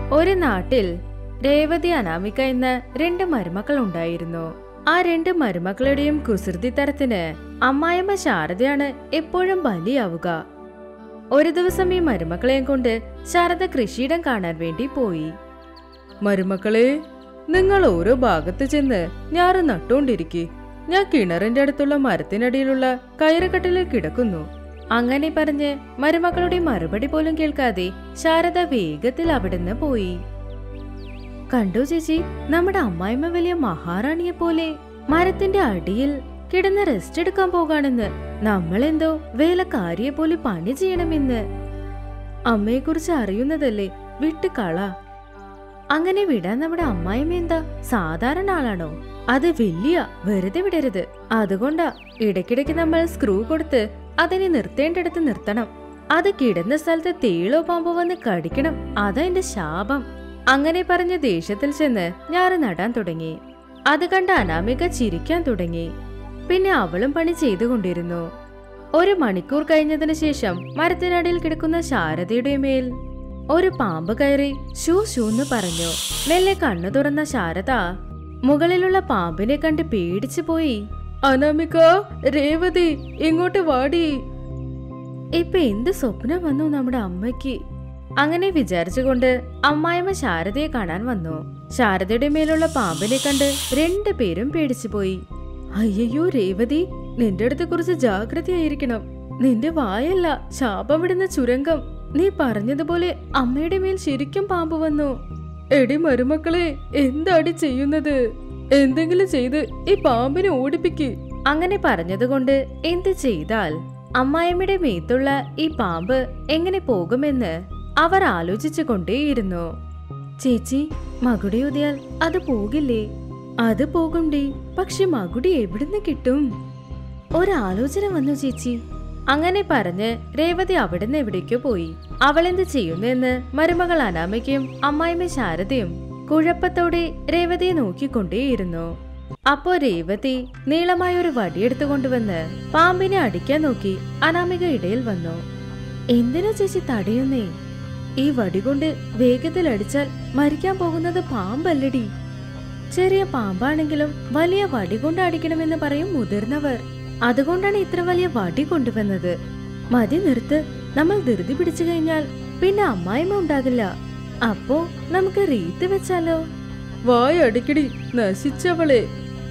ഒരു നാട്ടിൽ രേവതി അനാമിക എന്ന രണ്ട് മരുമക്കൾ ഉണ്ടായിരുന്നു ആ രണ്ട് മരുമക്കളുടെയും കുസൃതി തരത്തിന് അമ്മായിമ്മ ശാരദയാണ് എപ്പോഴും ബലിയാവുക ഒരു ദിവസം ഈ മരുമക്കളെയും കൊണ്ട് ശാരദ കൃഷിയിടം കാണാൻ വേണ്ടി പോയി മരുമക്കളെ നിങ്ങൾ ഓരോ ഭാഗത്ത് ചെന്ന് ഞാറ് നട്ടുകൊണ്ടിരിക്കെ ഞാൻ കിണറിന്റെ അടുത്തുള്ള മരത്തിനടിയിലുള്ള കയറുകട്ടിലിൽ കിടക്കുന്നു അങ്ങനെ പറഞ്ഞ് മരുമക്കളുടെ മറുപടി പോലും കേൾക്കാതെ ശാരദ വേഗത്തിൽ അവിടുന്ന് പോയി കണ്ടു ചേച്ചി നമ്മുടെ അമ്മായിമ്മ വലിയ മഹാറാണിയെ പോലെ മരത്തിന്റെ അടിയിൽ കിടന്ന് റെസ്റ്റ് എടുക്കാൻ പോകാണെന്ന് നമ്മളെന്തോ വേലക്കാരിയെ പോലെ പണി ചെയ്യണമെന്ന് അമ്മയെക്കുറിച്ച് അറിയുന്നതല്ലേ വിട്ട് കള അങ്ങനെ വിടാൻ നമ്മുടെ അമ്മായിമ്മ എന്താ സാധാരണ ആളാണോ അത് വലിയ വെറുതെ വിടരുത് അതുകൊണ്ടാ ഇടയ്ക്കിടയ്ക്ക് നമ്മൾ സ്ക്രൂ കൊടുത്ത് അതിനെ നിർത്തേണ്ടിടത്ത് നിർത്തണം അത് കിടന്ന സ്ഥലത്ത് തേളോ പാമ്പോ വന്ന് കടിക്കണം അതാ എന്റെ ശാപം അങ്ങനെ പറഞ്ഞ് ദേഷ്യത്തിൽ ചെന്ന് ഞാറ് നടാൻ തുടങ്ങി അത് കണ്ട് അനാമിക ചിരിക്കാൻ തുടങ്ങി പിന്നെ അവളും പണി ചെയ്തുകൊണ്ടിരുന്നു ഒരു മണിക്കൂർ കഴിഞ്ഞതിന് ശേഷം മരത്തിനടിയിൽ കിടക്കുന്ന ശാരദയുടെ മേൽ ഒരു പാമ്പ് കയറി ഷൂ ഷൂന്ന് പറഞ്ഞു മെല്ലെ കണ്ണു തുറന്ന ശാരദ മുകളിലുള്ള പാമ്പിനെ കണ്ട് പേടിച്ചു പോയി അനാമിക രേവതി ഇങ്ങോട്ട് വാടി ഇപ്പൊ എന്ത് സ്വപ്നം വന്നു നമ്മുടെ അമ്മയ്ക്ക് അങ്ങനെ വിചാരിച്ചുകൊണ്ട് അമ്മായിമ്മ ശാരദയെ കാണാൻ വന്നു ശാരദയുടെ മേലുള്ള പാമ്പിനെ കണ്ട് രണ്ടുപേരും പേടിച്ചുപോയി അയ്യോ രേവതി നിന്റെ അടുത്ത് കുറച്ച് ജാഗ്രതയായിരിക്കണം നിന്റെ വായല്ല ശാപം വിടുന്ന ചുരങ്കം നീ പറഞ്ഞതുപോലെ അമ്മയുടെ മേൽ ശരിക്കും പാമ്പ് വന്നു എടി മരുമക്കളെ എന്താടി ചെയ്യുന്നത് എന്തെങ്കിലും ചെയ്ത് ഈ പാമ്പിനെ ഓടിപ്പിക്ക് അങ്ങനെ പറഞ്ഞതുകൊണ്ട് എന്ത് ചെയ്താൽ അമ്മായിമ്മയുടെ മേത്തുള്ള ഈ പാമ്പ് എങ്ങനെ പോകുമെന്ന് അവർ ആലോചിച്ചു കൊണ്ടേയിരുന്നു ചേച്ചി മകുടി ഉതിയാൽ അത് പോകില്ലേ അത് പോകുണ്ടേ പക്ഷെ മകുടി എവിടുന്ന് കിട്ടും ഒരാലോചന വന്നു ചേച്ചി അങ്ങനെ പറഞ്ഞ് രേവതി അവിടുന്ന് എവിടേക്കോ പോയി അവൾ എന്ത് ചെയ്യുന്നെന്ന് മരുമകൾ അനാമികയും അമ്മായിമ്മ ശാരദയും കുഴപ്പത്തോടെ രേവതിയെ നോക്കിക്കൊണ്ടേയിരുന്നു അപ്പോ രേവതി നീളമായ ഒരു വടിയെടുത്തു കൊണ്ടുവന്ന് പാമ്പിനെ അടിക്കാൻ നോക്കി അനാമിക ഇടയിൽ വന്നു എന്തിനാ ചേച്ചി തടയുന്നേ ഈ വടി കൊണ്ട് വേഗത്തിൽ അടിച്ചാൽ മരിക്കാൻ പോകുന്നത് പാമ്പല്ലടി ചെറിയ പാമ്പാണെങ്കിലും വലിയ വടി കൊണ്ട് അടിക്കണമെന്ന് പറയും മുതിർന്നവർ അതുകൊണ്ടാണ് ഇത്ര വലിയ വടി കൊണ്ടുവന്നത് മതി നിർത്ത് നമ്മൾ ധൃതി പിടിച്ചു കഴിഞ്ഞാൽ പിന്നെ അമ്മായിമ്മ ഉണ്ടാകില്ല അപ്പോ നമുക്ക് റീത്ത് വെച്ചാലോ വായ അടിക്കടി നശിച്ചവളെ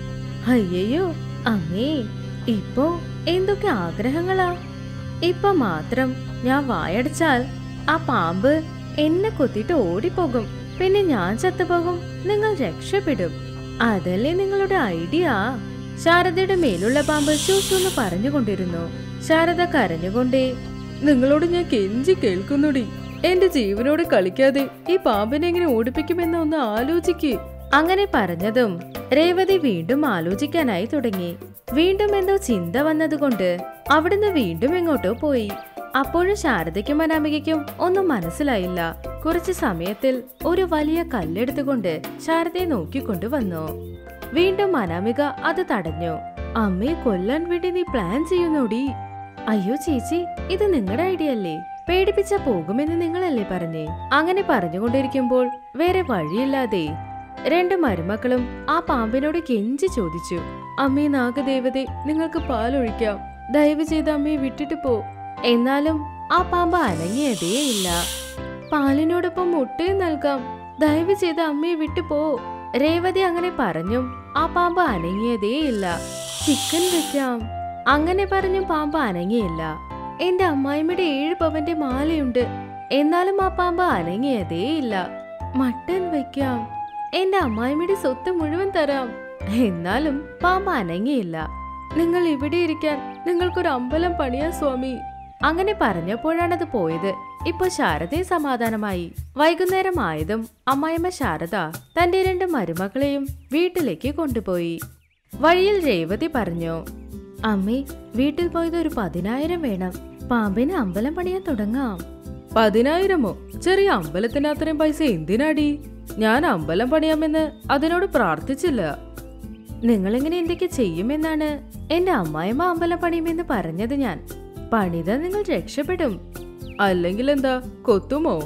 അയ്യയ്യോ അമ്മേ ഇപ്പോ എന്തൊക്കെ ആഗ്രഹങ്ങളാ ഇപ്പൊ മാത്രം ഞാൻ വായടിച്ചാൽ ആ പാമ്പ് എന്നെ കൊത്തിയിട്ട് ഓടിപ്പോകും പിന്നെ ഞാൻ ചത്തുപോകും നിങ്ങൾ രക്ഷപ്പെടും അതല്ലേ നിങ്ങളുടെ ഐഡിയ ശാരദയുടെ മേലുള്ള പാമ്പ് ചൂസൂന്ന് പറഞ്ഞുകൊണ്ടിരുന്നു ശാരദ കരഞ്ഞുകൊണ്ടേ നിങ്ങളോട് ഞാൻ കെഞ്ചി കേൾക്കുന്നുടി എന്റെ ജീവനോട് കളിക്കാതെ ഈ പാമ്പിനെ എങ്ങനെ ഓടിപ്പിക്കുമെന്ന് ഒന്ന് ആലോചിക്ക് അങ്ങനെ പറഞ്ഞതും രേവതി വീണ്ടും ആലോചിക്കാനായി തുടങ്ങി വീണ്ടും എന്തോ ചിന്ത വന്നതുകൊണ്ട് അവിടുന്ന് വീണ്ടും എങ്ങോട്ടോ പോയി അപ്പോഴും ശാരദയ്ക്കും അനാമികയ്ക്കും ഒന്നും മനസ്സിലായില്ല കുറച്ചു സമയത്തിൽ ഒരു വലിയ കല്ലെടുത്തുകൊണ്ട് ശാരദയെ നോക്കിക്കൊണ്ട് വന്നു വീണ്ടും അനാമിക അത് തടഞ്ഞു അമ്മയെ കൊല്ലാൻ വേണ്ടി നീ പ്ലാൻ ചെയ്യുന്നോടി അയ്യോ ചേച്ചി ഇത് നിങ്ങളുടെ ഐഡിയ അല്ലേ പേടിപ്പിച്ച പോകുമെന്ന് നിങ്ങളല്ലേ പറഞ്ഞേ അങ്ങനെ പറഞ്ഞുകൊണ്ടിരിക്കുമ്പോൾ വേറെ വഴിയില്ലാതെ രണ്ട് മരുമക്കളും ആ പാമ്പിനോട് കെഞ്ചി ചോദിച്ചു അമ്മേ നാഗദേവതെ നിങ്ങൾക്ക് പാലൊഴിക്കാം ദയവ് ചെയ്ത് അമ്മയെ വിട്ടിട്ട് പോ എന്നാലും ആ പാമ്പ് അനങ്ങിയതേയില്ല പാലിനോടൊപ്പം മുട്ടയും നൽകാം ദയവ് ചെയ്ത് അമ്മയെ വിട്ടു പോ രേവതി അങ്ങനെ പറഞ്ഞും ആ പാമ്പ് അനങ്ങിയതേയില്ല ചിക്കൻ വെക്കാം അങ്ങനെ പറഞ്ഞും പാമ്പ് അനങ്ങിയില്ല എന്റെ അമ്മായിമ്മയുടെ ഏഴ് പവന്റെ മാലയുണ്ട് എന്നാലും ആ പാമ്പ് അനങ്ങിയതേയില്ല മട്ടൻ വെക്കാം എന്റെ അമ്മായിമ്മയുടെ സ്വത്ത് മുഴുവൻ തരാം എന്നാലും പാമ്പ് അനങ്ങിയില്ല നിങ്ങൾ ഇവിടെ ഇരിക്കാൻ നിങ്ങൾക്കൊരു അമ്പലം പണിയാ സ്വാമി അങ്ങനെ പറഞ്ഞപ്പോഴാണത് പോയത് ഇപ്പൊ ശാരദയും സമാധാനമായി വൈകുന്നേരം ആയതും അമ്മായിമ്മ ശാരദ തന്റെ രണ്ട് മരുമക്കളെയും വീട്ടിലേക്ക് കൊണ്ടുപോയി വഴിയിൽ രേവതി പറഞ്ഞു അമ്മേ വീട്ടിൽ പോയത് ഒരു പതിനായിരം വേണം പാമ്പിന് അമ്പലം പണിയാൻ തുടങ്ങാം പതിനായിരമോ ചെറിയ അമ്പലത്തിന് അത്രയും പൈസ എന്തിനാടി ഞാൻ അമ്പലം പണിയാമെന്ന് അതിനോട് പ്രാർത്ഥിച്ചില്ല നിങ്ങളിങ്ങനെ എന്തൊക്കെ ചെയ്യുമെന്നാണ് എന്റെ അമ്മായിമ്മ അമ്പലം പണിയുമെന്ന് പറഞ്ഞത് ഞാൻ പണിത നിങ്ങൾ രക്ഷപ്പെടും അല്ലെങ്കിൽ എന്താ കൊത്തുമോ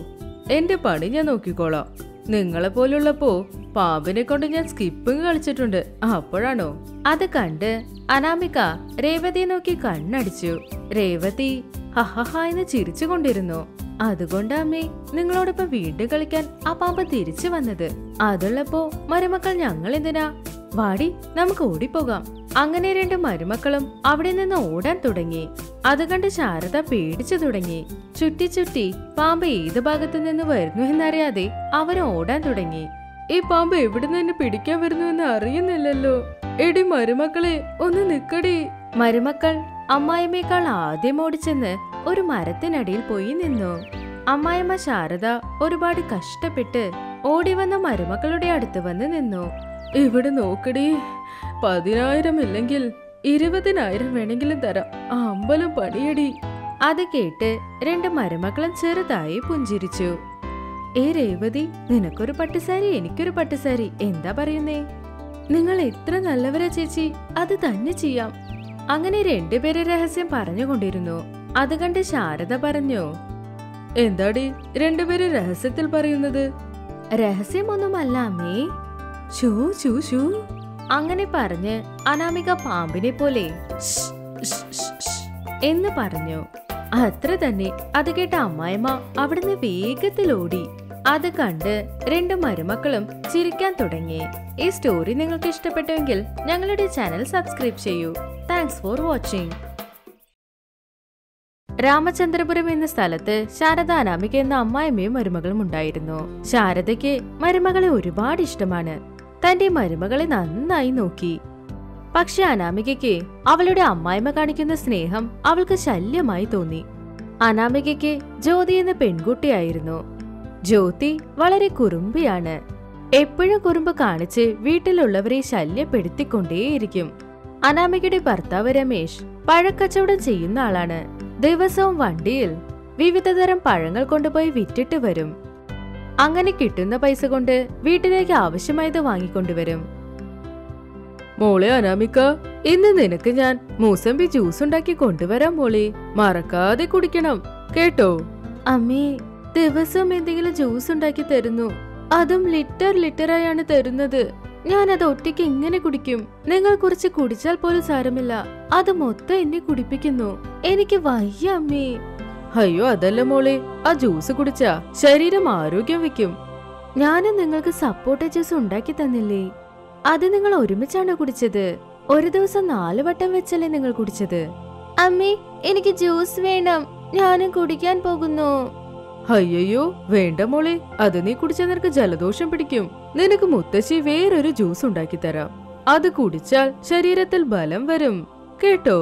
എന്റെ പണി ഞാൻ നോക്കിക്കോളാം നിങ്ങളെ പോലുള്ളപ്പോ പാമ്പിനെ കൊണ്ട് ഞാൻ സ്കിപ്പിംഗ് കളിച്ചിട്ടുണ്ട് അപ്പോഴാണോ അത് കണ്ട് അനാമിക രേവതിയെ നോക്കി കണ്ണടിച്ചു രേവതി ഹഹഹ എന്ന് ചിരിച്ചുകൊണ്ടിരുന്നു അതുകൊണ്ട് അമ്മേ നിങ്ങളോടൊപ്പം വീണ്ടും കളിക്കാൻ ആ പാമ്പ് തിരിച്ചു വന്നത് അതുള്ളപ്പോ മരുമക്കൾ ഞങ്ങൾ എന്തിനാ വാടി നമുക്ക് ഓടിപ്പോകാം അങ്ങനെ രണ്ട് മരുമക്കളും അവിടെ നിന്ന് ഓടാൻ തുടങ്ങി അത് കണ്ട് ശാരദ പേടിച്ചു തുടങ്ങി ചുറ്റി ചുറ്റി പാമ്പ് ഏത് ഭാഗത്തു നിന്ന് വരുന്നു എന്നറിയാതെ അവർ ഓടാൻ തുടങ്ങി ഈ പാമ്പ് എവിടെ നിന്ന് പിടിക്കാൻ വരുന്നു എന്ന് അറിയുന്നില്ലല്ലോ എടി മരുമക്കളെ ഒന്ന് നിക്കടി മരുമക്കൾ അമ്മായിമ്മേക്കാൾ ആദ്യം ഓടിച്ചെന്ന് ഒരു മരത്തിനടിയിൽ പോയി നിന്നു അമ്മായിമ്മ ശാരദ ഒരുപാട് കഷ്ടപ്പെട്ട് ഓടി വന്ന മരുമക്കളുടെ അടുത്ത് വന്ന് നിന്നു ഇവിടെ നോക്കടി പതിനായിരം ഇല്ലെങ്കിൽ ഇരുപതിനായിരം വേണമെങ്കിലും തരാം ആ അമ്പലം പണിയടി അത് കേട്ട് രണ്ട് മരുമക്കളും ചെറുതായി പുഞ്ചിരിച്ചു ഏ രേവതി നിനക്കൊരു പട്ടുസാരി എനിക്കൊരു പട്ടുസാരി എന്താ പറയുന്നേ നിങ്ങൾ എത്ര നല്ലവരാ ചേച്ചി അത് തന്നെ ചെയ്യാം അങ്ങനെ രണ്ടുപേരെ രഹസ്യം പറഞ്ഞുകൊണ്ടിരുന്നു അത് കണ്ട് ശാരദ പറഞ്ഞു എന്താടി രണ്ടുപേര് രഹസ്യത്തിൽ പറയുന്നത് രഹസ്യമൊന്നുമല്ല അമ്മേ ഷൂ ഷൂ ഷൂ അങ്ങനെ പറഞ്ഞ് അനാമിക പാമ്പിനെ പോലെ "ഷ്, ഷ്, ഷ്, ഷ്" എന്ന് പറഞ്ഞു അത്ര തന്നെ അത് കേട്ട അമ്മായിമ്മ അവിടുന്ന് വേഗത്തിൽ ഓടി അത് കണ്ട് രണ്ട് മരുമക്കളും ചിരിക്കാൻ തുടങ്ങി ഈ സ്റ്റോറി നിങ്ങൾക്ക് ഇഷ്ടപ്പെട്ടുവെങ്കിൽ ഞങ്ങളുടെ ചാനൽ സബ്സ്ക്രൈബ് ചെയ്യൂ താങ്ക്സ് ഫോർ വാച്ചിങ് രാമചന്ദ്രപുരം എന്ന സ്ഥലത്ത് ശാരദ അനാമിക എന്ന അമ്മായിമ്മയും മരുമകളും ഉണ്ടായിരുന്നു ശാരദയ്ക്ക് മരുമകളെ ഒരുപാട് ഇഷ്ടമാണ് തന്റെ മരുമകളെ നന്നായി നോക്കി പക്ഷെ അനാമികയ്ക്ക് അവളുടെ അമ്മായിമ്മ കാണിക്കുന്ന സ്നേഹം അവൾക്ക് ശല്യമായി തോന്നി അനാമികയ്ക്ക് ജ്യോതി എന്ന പെൺകുട്ടിയായിരുന്നു ജ്യോതി വളരെ കുറുമ്പിയാണ് എപ്പോഴും കുറുമ്പ് കാണിച്ച് വീട്ടിലുള്ളവരെ ശല്യപ്പെടുത്തിക്കൊണ്ടേയിരിക്കും അനാമികയുടെ ഭർത്താവ് രമേശ് പഴക്കച്ചവടം ചെയ്യുന്ന ആളാണ് ദിവസവും വണ്ടിയിൽ വിവിധതരം പഴങ്ങൾ കൊണ്ടുപോയി വിറ്റിട്ട് വരും അങ്ങനെ കിട്ടുന്ന പൈസ കൊണ്ട് വീട്ടിലേക്ക് ആവശ്യമായത് വാങ്ങിക്കൊണ്ടുവരും മോളെ അനാമിക ഇന്ന് നിനക്ക് ഞാൻ മൂസമ്പി ജ്യൂസ് ഉണ്ടാക്കി കൊണ്ടുവരാം മോളെ മറക്കാതെ കുടിക്കണം കേട്ടോ അമ്മേ ദിവസം എന്തെങ്കിലും ജ്യൂസ് ഉണ്ടാക്കി തരുന്നു അതും ലിറ്റർ ലിറ്ററായാണ് തരുന്നത് ഞാൻ അത് ഒറ്റയ്ക്ക് എങ്ങനെ കുടിക്കും നിങ്ങൾ കുറച്ച് കുടിച്ചാൽ പോലും സാരമില്ല അത് മൊത്തം എന്നെ കുടിപ്പിക്കുന്നു എനിക്ക് വയ്യ അമ്മേ അയ്യോ അതല്ല മോളെ ആ ജ്യൂസ് കുടിച്ചാ ശരീരം ആരോഗ്യം വെക്കും ഞാനും നിങ്ങൾക്ക് സപ്പോർട്ട് ജ്യൂസ് ഉണ്ടാക്കി തന്നില്ലേ അത് നിങ്ങൾ ഒരുമിച്ചാണ് കുടിച്ചത് ഒരു ദിവസം നാല് വട്ടം വെച്ചല്ലേ നിങ്ങൾ കുടിച്ചത് അമ്മേ എനിക്ക് ജ്യൂസ് വേണം ഞാനും കുടിക്കാൻ പോകുന്നു അയ്യോ വേണ്ട മോളെ അത് നീ കുടിച്ചാൽ നിനക്ക് ജലദോഷം പിടിക്കും നിനക്ക് മുത്തശ്ശി വേറൊരു ജ്യൂസ് ഉണ്ടാക്കി തരാം അത് കുടിച്ചാൽ ശരീരത്തിൽ ബലം വരും കേട്ടോ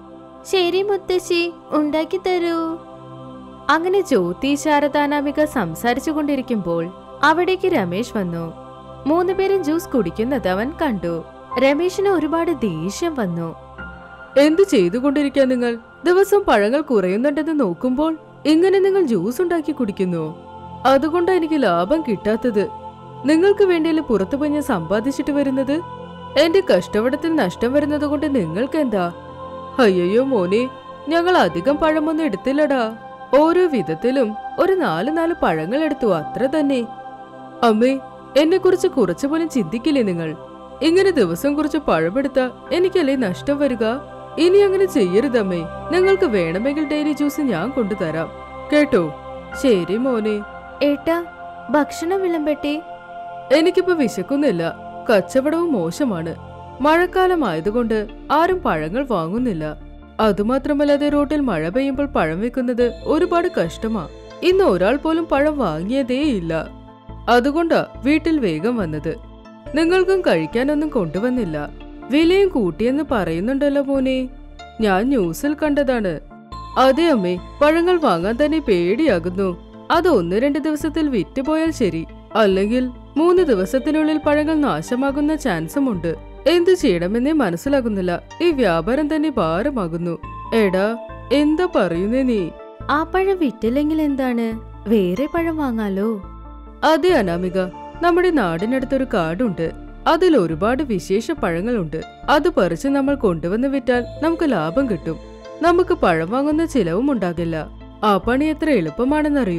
ശരി മുത്തശ്ശി ഉണ്ടാക്കി തരൂ അങ്ങനെ ജ്യോതി ശാരദാനാമിക സംസാരിച്ചു കൊണ്ടിരിക്കുമ്പോൾ അവിടേക്ക് രമേശ് വന്നു മൂന്നുപേരും ജ്യൂസ് കുടിക്കുന്നത് അവൻ കണ്ടു രമേശിന് ഒരുപാട് ദേഷ്യം വന്നു എന്ത് ചെയ്തുകൊണ്ടിരിക്കാൻ നിങ്ങൾ ദിവസം പഴങ്ങൾ കുറയുന്നുണ്ടെന്ന് നോക്കുമ്പോൾ ഇങ്ങനെ നിങ്ങൾ ജ്യൂസ് ഉണ്ടാക്കി കുടിക്കുന്നു അതുകൊണ്ടാ എനിക്ക് ലാഭം കിട്ടാത്തത് നിങ്ങൾക്ക് വേണ്ടിയല്ലേ പുറത്തു പോയി ഞാൻ സമ്പാദിച്ചിട്ട് വരുന്നത് എന്റെ കഷ്ടപ്പെടത്തിൽ നഷ്ടം വരുന്നത് കൊണ്ട് നിങ്ങൾക്ക് എന്താ അയ്യോ മോനെ ഞങ്ങൾ അധികം പഴമൊന്നും എടുത്തില്ലടാ ഓരോ വിധത്തിലും ഒരു നാല് നാല് പഴങ്ങൾ എടുത്തു അത്ര തന്നെ അമ്മേ എന്നെ കുറിച്ച് കുറച്ചു പോലും ചിന്തിക്കില്ലേ നിങ്ങൾ ഇങ്ങനെ ദിവസം കുറച്ച് പഴമെടുത്താ എനിക്കല്ലേ നഷ്ടം വരിക ഇനി അങ്ങനെ ചെയ്യരുതമ്മേ നിങ്ങൾക്ക് വേണമെങ്കിൽ ഡെയിലി ജ്യൂസ് ഞാൻ കൊണ്ടുതരാം കേട്ടോ ശരി മോനെ ഏട്ടാ ഭക്ഷണം വിളമ്പട്ടെ എനിക്കിപ്പോ വിശക്കുന്നില്ല കച്ചവടവും മോശമാണ് മഴക്കാലമായതുകൊണ്ട് ആരും പഴങ്ങൾ വാങ്ങുന്നില്ല അതുമാത്രമല്ലാതെ റോട്ടിൽ മഴ പെയ്യുമ്പോൾ പഴം വെക്കുന്നത് ഒരുപാട് കഷ്ടമാ ഇന്ന് ഒരാൾ പോലും പഴം വാങ്ങിയതേയില്ല അതുകൊണ്ടാ വീട്ടിൽ വേഗം വന്നത് നിങ്ങൾക്കും കഴിക്കാനൊന്നും കൊണ്ടുവന്നില്ല വിലയും കൂട്ടിയെന്ന് പറയുന്നുണ്ടല്ലോ മോനെ ഞാൻ ന്യൂസിൽ കണ്ടതാണ് അതെ അമ്മേ പഴങ്ങൾ വാങ്ങാൻ തന്നെ പേടിയാകുന്നു അത് ഒന്ന് രണ്ട് ദിവസത്തിൽ വിറ്റുപോയാൽ ശരി അല്ലെങ്കിൽ മൂന്ന് ദിവസത്തിനുള്ളിൽ പഴങ്ങൾ നാശമാകുന്ന ചാൻസും ഉണ്ട് എന്തു ചെയ്യണമെന്നേ മനസ്സിലാകുന്നില്ല ഈ വ്യാപാരം തന്നെ ഭാരമാകുന്നു എടാ എന്താ പറയുന്നേ നീ ആ പഴം വിറ്റില്ലെങ്കിൽ എന്താണ് വേറെ പഴം വാങ്ങാലോ അതെ അനാമിക നമ്മുടെ നാടിനടുത്തൊരു കാടുണ്ട് അതിൽ ഒരുപാട് വിശേഷ പഴങ്ങളുണ്ട് അത് പറിച്ച് നമ്മൾ കൊണ്ടുവന്ന് വിറ്റാൽ നമുക്ക് ലാഭം കിട്ടും നമുക്ക് പഴം വാങ്ങുന്ന ചിലവും ഉണ്ടാകില്ല ആ പണി എത്ര എളുപ്പമാണെന്നറിയോ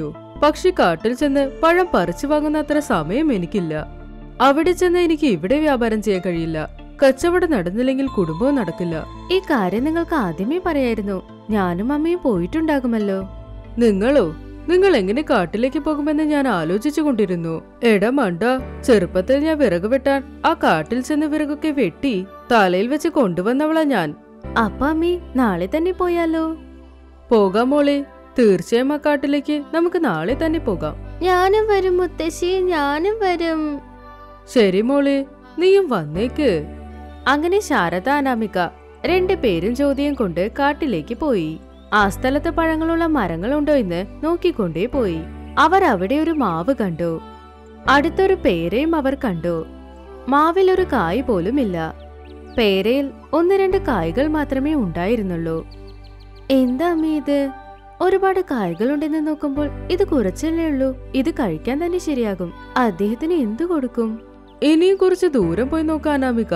പക്ഷി കാട്ടിൽ ചെന്ന് പഴം പറിച്ചു വാങ്ങുന്ന അത്ര സമയം എനിക്കില്ല അവിടെ ചെന്ന് എനിക്ക് ഇവിടെ വ്യാപാരം ചെയ്യാൻ കഴിയില്ല കച്ചവടം നടന്നില്ലെങ്കിൽ കുടുംബവും നടക്കില്ല ഈ കാര്യം നിങ്ങൾക്ക് ആദ്യമേ പറയായിരുന്നു ഞാനും അമ്മയും പോയിട്ടുണ്ടാകുമല്ലോ നിങ്ങളോ നിങ്ങൾ എങ്ങനെ കാട്ടിലേക്ക് പോകുമെന്ന് ഞാൻ ആലോചിച്ചു കൊണ്ടിരുന്നു എടാ മണ്ട ചെറുപ്പത്തിൽ ഞാൻ വിറക് വെട്ടാൻ ആ കാട്ടിൽ ചെന്ന് വിറകൊക്കെ വെട്ടി തലയിൽ വെച്ച് കൊണ്ടുവന്നവളാ ഞാൻ അപ്പ അമ്മി നാളെ തന്നെ പോയാലോ പോകാം മോളെ തീർച്ചയായും ആ കാട്ടിലേക്ക് നമുക്ക് നാളെ തന്നെ പോകാം ഞാനും വരും മുത്തശ്ശി ഞാനും വരും ശരി മോളെ നീയും വന്നേക്ക് അങ്ങനെ ശാരദ അനാമിക രണ്ടുപേരും ചോദ്യം കൊണ്ട് കാട്ടിലേക്ക് പോയി ആ സ്ഥലത്ത് പഴങ്ങളുള്ള മരങ്ങളുണ്ടോ എന്ന് നോക്കിക്കൊണ്ടേ പോയി അവർ അവിടെ ഒരു മാവ് കണ്ടു അടുത്തൊരു പേരയും അവർ കണ്ടു മാവിൽ ഒരു കായ് പോലുമില്ല പേരയിൽ ഒന്ന് രണ്ട് കായ്കൾ മാത്രമേ ഉണ്ടായിരുന്നുള്ളൂ എന്താ അമ്മേ ഇത് ഒരുപാട് കായ്കളുണ്ടെന്ന് നോക്കുമ്പോൾ ഇത് കുറച്ചല്ലേ ഉള്ളൂ ഇത് കഴിക്കാൻ തന്നെ ശരിയാകും അദ്ദേഹത്തിന് എന്തു കൊടുക്കും ഇനിയും കുറച്ച് ദൂരം പോയി നോക്കാം അനാമിക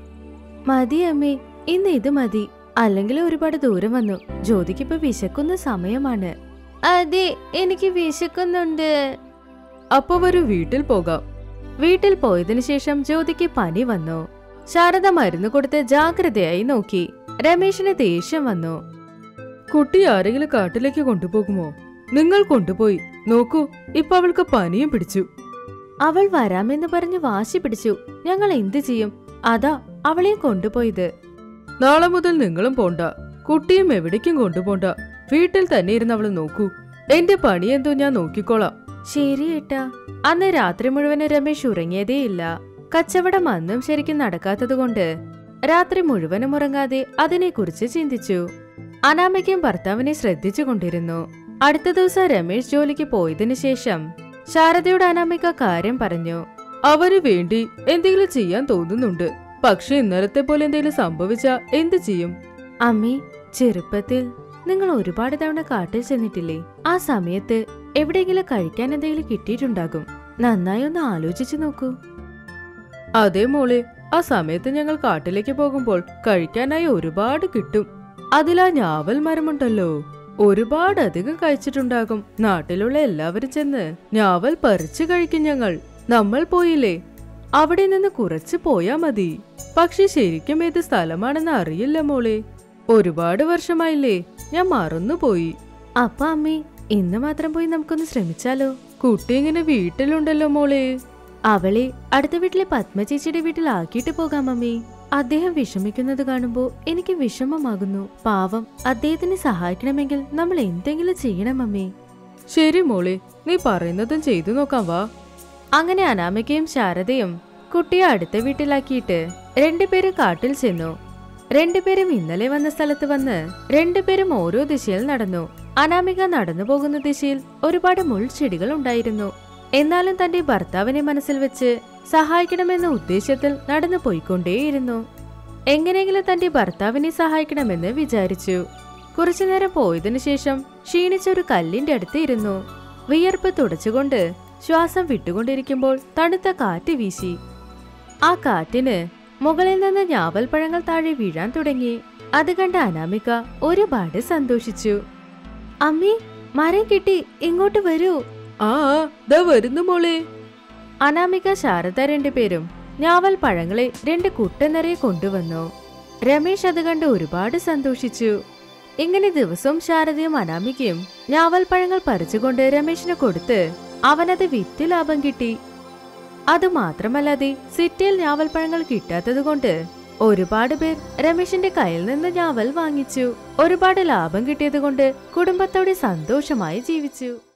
മതി അമ്മേ ഇന്ന് ഇത് മതി അല്ലെങ്കിൽ ഒരുപാട് ദൂരം വന്നു ജ്യോതിക്കിപ്പോ വിശക്കുന്ന സമയമാണ് അതെ എനിക്ക് വിശക്കുന്നുണ്ട് അപ്പൊ വരൂ വീട്ടിൽ പോകാം വീട്ടിൽ പോയതിനു ശേഷം ജ്യോതിക്ക് പനി വന്നു ശാരദ മരുന്ന് കൊടുത്ത് ജാഗ്രതയായി നോക്കി രമേശിന് ദേഷ്യം വന്നു കുട്ടി ആരെങ്കിലും കാട്ടിലേക്ക് കൊണ്ടുപോകുമോ നിങ്ങൾ കൊണ്ടുപോയി നോക്കൂ ഇപ്പൊ അവൾക്ക് പനിയും പിടിച്ചു അവൾ വരാമെന്ന് പറഞ്ഞ് വാശി പിടിച്ചു ഞങ്ങൾ എന്തു ചെയ്യും അതാ അവളെയും കൊണ്ടുപോയത് നാളെ മുതൽ നിങ്ങളും പോണ്ട കുട്ടിയും എവിടേക്കും കൊണ്ടുപോണ്ട വീട്ടിൽ തന്നെ ഇരുന്ന് അവള് നോക്കൂ എന്റെ പണി എന്തോ ഞാൻ നോക്കിക്കോളാം ശരി ഏട്ടാ അന്ന് രാത്രി മുഴുവന് രമേശ് ഉറങ്ങിയതേയില്ല കച്ചവടം അന്നും ശരിക്കും നടക്കാത്തതുകൊണ്ട് രാത്രി മുഴുവനും ഉറങ്ങാതെ അതിനെക്കുറിച്ച് ചിന്തിച്ചു അനാമിക്കും ഭർത്താവിനെ ശ്രദ്ധിച്ചുകൊണ്ടിരുന്നു അടുത്ത ദിവസം രമേശ് ജോലിക്ക് പോയതിനു ശേഷം ശാരദയോട് അനാമിക കാര്യം പറഞ്ഞു അവന് വേണ്ടി എന്തെങ്കിലും ചെയ്യാൻ തോന്നുന്നുണ്ട് പക്ഷെ ഇന്നലത്തെ പോലെ എന്തെങ്കിലും സംഭവിച്ചാ എന്ത് ചെയ്യും അമ്മി ചെറുപ്പത്തിൽ നിങ്ങൾ ഒരുപാട് തവണ കാട്ടിൽ ചെന്നിട്ടില്ലേ ആ സമയത്ത് എവിടെയെങ്കിലും കഴിക്കാൻ എന്തെങ്കിലും കിട്ടിയിട്ടുണ്ടാകും നന്നായി ഒന്ന് ആലോചിച്ചു നോക്കൂ അതെ മോളെ ആ സമയത്ത് ഞങ്ങൾ കാട്ടിലേക്ക് പോകുമ്പോൾ കഴിക്കാനായി ഒരുപാട് കിട്ടും അതിലാ ഞാവൽ മരമുണ്ടല്ലോ ഒരുപാട് അധികം കഴിച്ചിട്ടുണ്ടാകും നാട്ടിലുള്ള എല്ലാവരും ചെന്ന് ഞാവൽ പറിച്ചു കഴിക്കും ഞങ്ങൾ നമ്മൾ പോയില്ലേ അവിടെ നിന്ന് കുറച്ച് പോയാ മതി പക്ഷെ ശരിക്കും ഏത് സ്ഥലമാണെന്ന് അറിയില്ല മോളെ ഒരുപാട് വർഷമായില്ലേ ഞാൻ മറന്നുപോയി അപ്പ അമ്മേ ഇന്ന് മാത്രം പോയി നമുക്കൊന്ന് ശ്രമിച്ചാലോ കുട്ടി ഇങ്ങനെ വീട്ടിലുണ്ടല്ലോ മോളെ അവളെ അടുത്ത വീട്ടിലെ പത്മ ചേച്ചിയുടെ വീട്ടിൽ ആക്കിയിട്ട് പോകാം അമ്മേ അദ്ദേഹം വിഷമിക്കുന്നത് കാണുമ്പോൾ എനിക്ക് വിഷമമാകുന്നു പാവം അദ്ദേഹത്തിനെ സഹായിക്കണമെങ്കിൽ നമ്മൾ എന്തെങ്കിലും ചെയ്യണം അമ്മേ ശരി മോളെ നീ പറയുന്നതും ചെയ്തു നോക്കാം വാ അങ്ങനെ അനാമികയും ശാരദയും കുട്ടിയെ അടുത്ത വീട്ടിലാക്കിയിട്ട് രണ്ടുപേരും കാട്ടിൽ ചെന്നു രണ്ടുപേരും ഇന്നലെ വന്ന സ്ഥലത്ത് വന്ന് രണ്ടുപേരും ഓരോ ദിശയിൽ നടന്നു അനാമിക നടന്നു പോകുന്ന ദിശയിൽ ഒരുപാട് മുൾച്ചെടികൾ ഉണ്ടായിരുന്നു എന്നാലും തന്റെ ഭർത്താവിനെ മനസ്സിൽ വെച്ച് സഹായിക്കണമെന്ന ഉദ്ദേശത്തിൽ നടന്നു പോയിക്കൊണ്ടേയിരുന്നു എങ്ങനെയെങ്കിലും തന്റെ ഭർത്താവിനെ സഹായിക്കണമെന്ന് വിചാരിച്ചു കുറച്ചുനേരം പോയതിനു ശേഷം ക്ഷീണിച്ച ഒരു കല്ലിന്റെ അടുത്ത് ഇരുന്നു വിയർപ്പ് തുടച്ചുകൊണ്ട് ശ്വാസം വിട്ടുകൊണ്ടിരിക്കുമ്പോൾ തണുത്ത കാറ്റ് വീശി ആ കാറ്റിന് മുകളിൽ നിന്ന് ഞാവൽപ്പഴങ്ങൾ താഴെ വീഴാൻ തുടങ്ങി അത് കണ്ട അനാമിക ഒരുപാട് സന്തോഷിച്ചു അമ്മേ മരം കിട്ടി ഇങ്ങോട്ട് വരൂ ആ ദാ വരുന്നു മോളെ അനാമിക ശാരദ രണ്ടുപേരും ഞാവൽ പഴങ്ങളെ രണ്ട് കുട്ട നിറയെ കൊണ്ടുവന്നു രമേശ് അത് കണ്ട് ഒരുപാട് സന്തോഷിച്ചു ഇങ്ങനെ ദിവസവും ശാരദയും അനാമികയും ഞാവൽ പഴങ്ങൾ പറിച്ചുകൊണ്ട് രമേശിന് കൊടുത്ത് അവനത് വിറ്റ് ലാഭം കിട്ടി അതുമാത്രമല്ലാതെ സിറ്റിയിൽ ഞാവൽ പഴങ്ങൾ കിട്ടാത്തതുകൊണ്ട് ഒരുപാട് പേർ രമേശിന്റെ കയ്യിൽ നിന്ന് ഞാവൽ വാങ്ങിച്ചു ഒരുപാട് ലാഭം കിട്ടിയതുകൊണ്ട് കുടുംബത്തോടെ സന്തോഷമായി ജീവിച്ചു